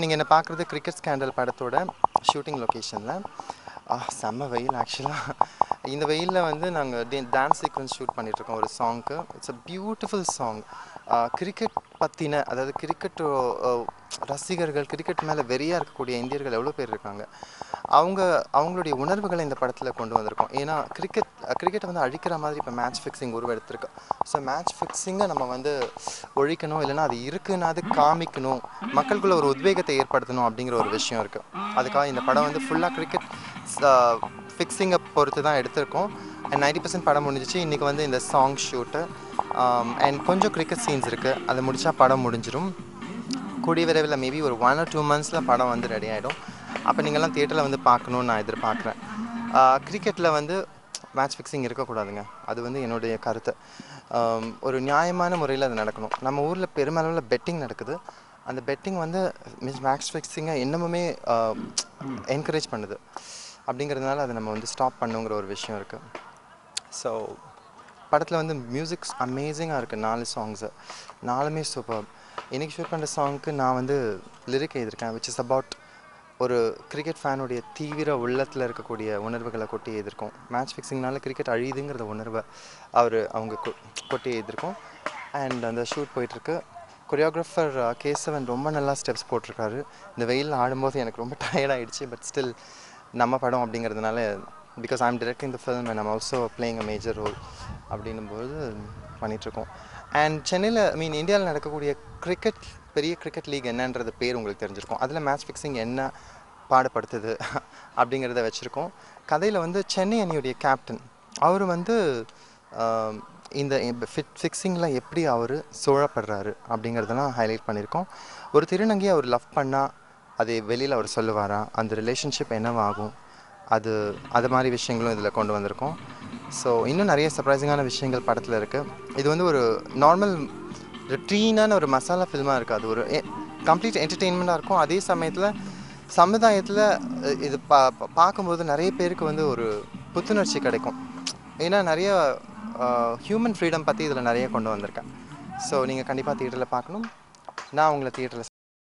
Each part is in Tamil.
நீங்கள் என்ன பார்க்குறது கிரிக்கெட் ஸ்கேண்டல் படத்தோட ஷூட்டிங் லொக்கேஷனில் செம்ம வெயில் ஆக்சுவலாக இந்த வெயிலில் வந்து நாங்கள் டான்ஸ் சீக்வன்ஸ் ஷூட் பண்ணிகிட்ருக்கோம் ஒரு சாங்க்கு it's a beautiful song cricket பற்றின அதாவது கிரிக்கெட் ரசிகர்கள் கிரிக்கெட் மேலே வெறியாக இருக்கக்கூடிய இந்தியர்கள் எவ்வளோ பேர் இருக்காங்க அவங்க அவங்களுடைய உணர்வுகளை இந்த படத்தில் கொண்டு வந்திருக்கோம் ஏன்னா கிரிக்கெட் கிரிக்கெட்டை வந்து அழிக்கிற மாதிரி இப்போ மேட்ச் ஃபிக்ஸிங் உருவெடுத்திருக்கு ஸோ மேட்ச் ஃபிக்ஸிங்கை நம்ம வந்து ஒழிக்கணும் இல்லைன்னா அது இருக்குன்னா அது காமிக்கணும் மக்களுக்குள்ள ஒரு உத்வேகத்தை ஏற்படுத்தணும் அப்படிங்கிற ஒரு விஷயம் இருக்குது அதுக்காக இந்த படம் வந்து ஃபுல்லாக கிரிக்கெட் ஃபிக்ஸிங்கை பொறுத்து தான் எடுத்திருக்கோம் அண்ட் நைன்டி பர்சன்ட் படம் முடிஞ்சிச்சு இன்றைக்கி வந்து இந்த சாங் ஷூட்டு அண்ட் கொஞ்சம் கிரிக்கெட் சீன்ஸ் இருக்குது அதை முடித்தா படம் முடிஞ்சிடும் கூடிய விரைவில் மேபி ஒரு ஒன் ஆர் டூ மந்த்ஸில் படம் வந்து ரெடி ஆகிடும் அப்போ நீங்கள்லாம் தியேட்டரில் வந்து பார்க்கணுன்னு நான் எதிர்பார்க்குறேன் கிரிக்கெட்டில் வந்து மேட்ச் ஃபிக்ஸிங் இருக்கக்கூடாதுங்க அது வந்து என்னுடைய கருத்து ஆம், ஒரு நியாயமான முறையில் அது நடக்கணும் நம்ம ஊரில் பெருமளவில் பெட்டிங் நடக்குது அந்த பெட்டிங் வந்து மிஸ் மேட்ச் ஃபிக்ஸிங்கை இன்னமுமே என்கரேஜ் பண்ணுது அப்படிங்கிறதுனால அதை நம்ம வந்து ஸ்டாப் பண்ணுங்கிற ஒரு விஷயம் இருக்குது ஸோ படத்தில் வந்து மியூசிக்ஸ் அமேசிங்காக இருக்குது நாலு சாங்ஸு நாலுமே சூப்பர் இன்றைக்கி ஷூட் பண்ணுற சாங்க்கு நான் வந்து லிரிக் எழுதியிருக்கேன் விச் இஸ் அபவுட் ஒரு கிரிக்கெட் ஃபேனுடைய தீவிர உள்ளத்தில் இருக்கக்கூடிய உணர்வுகளை கொட்டி எழுதியிருக்கோம் மேட்ச் ஃபிக்ஸிங்னால கிரிக்கெட் அழியுதுங்கிறத உணர்வை அவர் அவங்க கொ- கொட்டி எழுதியிருக்கோம் அண்ட் அந்த ஷூட் போயிட்டுருக்கு கொரியோகிராஃபர் கேசவன் ரொம்ப நல்லா ஸ்டெப்ஸ் போட்டிருக்காரு இந்த வெயிலில் ஆடும்போது எனக்கு ரொம்ப tired ஆயிடுச்சு பட் ஸ்டில் நம்ம படம் அப்படிங்கிறதுனால because I'm directing the film and I'm also playing a major role அப்படின்னும்போது பண்ணிகிட்ருக்கோம் அண்ட் சென்னையில் ஐ மீன் இந்தியாவில் நடக்கக்கூடிய கிரிக்கெட் பெரிய கிரிக்கெட் லீக் என்னன்றது பேர் உங்களுக்கு தெரிஞ்சிருக்கும் அதில் மேட்ச் ஃபிக்ஸிங் என்ன பாடுபடுத்துது அப்படிங்கிறத வச்சுருக்கோம் கதையில் வந்து சென்னை அணியுடைய கேப்டன் அவர் வந்து ஆம், இந்த ஃபிட் ஃபிக்ஸிங்கில் எப்படி அவர் சூழப்படுறாரு அப்படிங்கிறதெல்லாம் ஹைலைட் பண்ணியிருக்கோம் ஒரு திருநங்கையை அவர் லவ் பண்ணால் அது வெளியில் அவர் சொல்லுவாரா அந்த ரிலேஷன்ஷிப் என்னவாகும் அது அது மாதிரி விஷயங்களும் இதில் கொண்டு வந்திருக்கோம் ஸோ இன்னும் நிறைய சர்ப்ரைசிங்கான விஷயங்கள் படத்தில் இருக்குது இது வந்து ஒரு நார்மல் ட்ரீனான ஒரு மசாலா ஃபில்மாக இருக்குது அது ஒரு கம்ப்ளீட் என்டர்டெயின்மெண்ட்டாக இருக்கும் அதே சமயத்தில் சமுதாயத்தில் அஹ், இது பா பா- பார்க்கும்போது நிறைய பேருக்கு வந்து ஒரு புத்துணர்ச்சி கிடைக்கும் ஏன்னா நிறைய ஹியூமன் ஃப்ரீடம் பற்றி இதில் நிறைய கொண்டு வந்திருக்கேன் ஸோ நீங்கள் கண்டிப்பாக தியேட்டரில் பார்க்கணும் நான் உங்களை தியேட்டரில்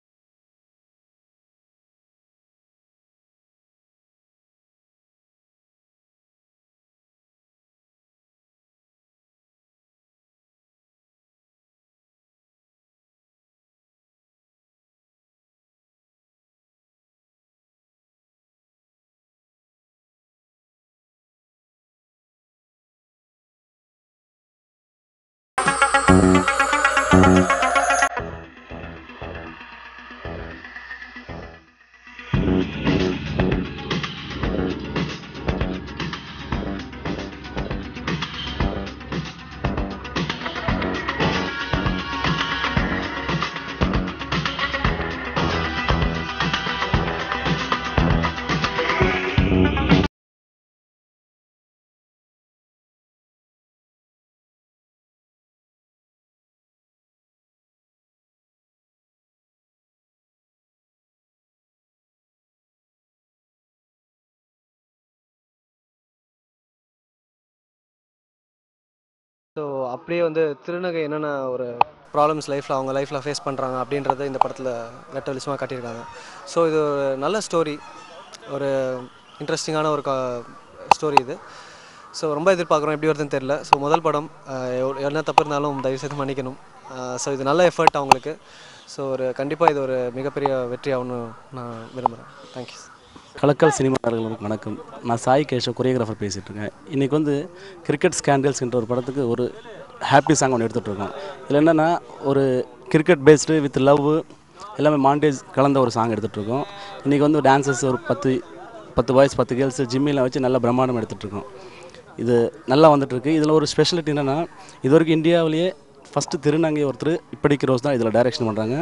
ஸோ அப்படியே வந்து திருநங்கை என்னென்ன ஒரு ப்ராப்ளம்ஸ் லைஃப்பில் அவங்க லைஃப்பில் ஃபேஸ் பண்ணுறாங்க அப்படின்றத இந்த படத்தில் வெட்ட வெளிச்சமாக காட்டியிருக்காங்க ஸோ இது ஒரு நல்ல ஸ்டோரி ஒரு இன்ட்ரெஸ்டிங்கான ஒரு ஸ்டோரி இது ஸோ ரொம்ப எதிர்பார்க்குறோம் எப்படி வருதுன்னு தெரில ஸோ முதல் படம் அஹ், எவ்வளோ- என்ன தப்பு இருந்தாலும் தயவு செய்து மன்னிக்கணும் ஸோ இது நல்ல எஃபர்ட் அவங்களுக்கு ஸோ ஒரு கண்டிப்பாக இது ஒரு மிகப்பெரிய வெற்றி ஆகும்னு நான் விரும்புகிறேன் தேங்க்யூ கலக்கல் சினிமார்களுக்கு வணக்கம் நான் சாய் கேஷவ் கொரியோகிராஃபர் பேசிகிட்டு இருக்கேன் இன்றைக்கி வந்து கிரிக்கெட் ஸ்கேண்டல்ஸ்ன்ற ஒரு படத்துக்கு ஒரு ஹாப்பி சாங் ஒன்று எடுத்துகிட்டு இருக்கோம் இதில் என்னென்னா ஒரு கிரிக்கெட் பேஸ்டு வித் லவ் எல்லாமே மாண்டேஜ் கலந்த ஒரு சாங் எடுத்துகிட்டு இருக்கோம் இன்றைக்கி வந்து டான்சர்ஸ் ஒரு பத்து பத்து பாய்ஸ் பத்து கேர்ள்ஸ் ஜிம்மில் வச்சு நல்ல பிரம்மாண்டம் எடுத்துகிட்டு இருக்கோம் இது நல்லா வந்துட்டுருக்கு இதில் ஒரு ஸ்பெஷாலிட்டி என்னென்னா இது வரைக்கும் இந்தியாவிலேயே ஃபஸ்ட்டு திருநங்கை ஒருத்தர் இப்படிக்கு ரோஸ் தான் இதில் டைரக்ஷன் பண்ணுறாங்க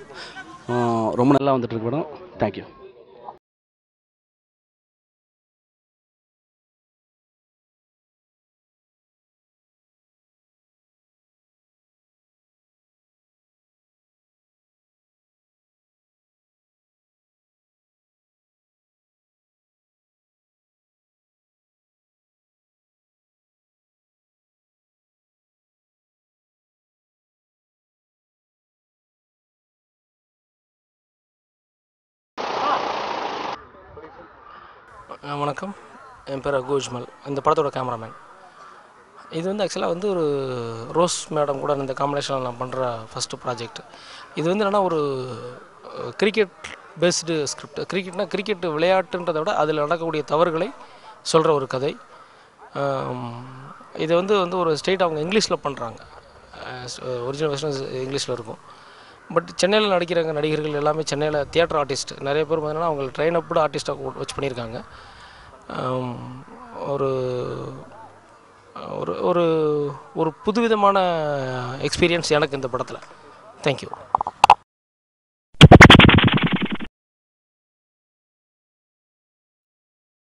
ரொம்ப நல்லா வந்துட்டுருக்கு படம் தேங்க்யூ அஹ் வணக்கம் என் பேர் அகோஜ்மல் இந்த படத்தோட கேமராமேன் இது வந்து ஆக்சுவலாக வந்து ஒரு ரோஸ் மேடம் கூட இந்த காம்பினேஷனில் நான் பண்ணுற ஃபஸ்ட்டு ப்ராஜெக்ட் இது வந்து என்னென்னா ஒரு கிரிக்கெட் பேஸ்டு ஸ்கிரிப்ட் கிரிக்கெட்னா கிரிக்கெட் விளையாட்டுன்றதை விட அதில் நடக்கக்கூடிய தவறுகளை சொல்கிற ஒரு கதை ஆம், இது வந்து வந்து ஒரு ஸ்டேட் அவங்க இங்கிலீஷில் பண்ணுறாங்க ஒரிஜினல் வெர்ஷன் இங்கிலீஷில் இருக்கும் பட் சென்னையில் நடிக்கிறவங்க நடிகர்கள் எல்லாமே சென்னையில் தியேட்டர் ஆர்டிஸ்ட் நிறைய பேர் பார்த்தீங்கன்னா அவங்க ட்ரெயின் அப்டு ஆர்டிஸ்ட்டாக வச்சு பண்ணியிருக்காங்க ஆம், ஒரு ஒரு ஒரு ஒரு புதுவிதமான எக்ஸ்பீரியன்ஸ் எனக்கு இந்த படத்தில் தேங்க்யூ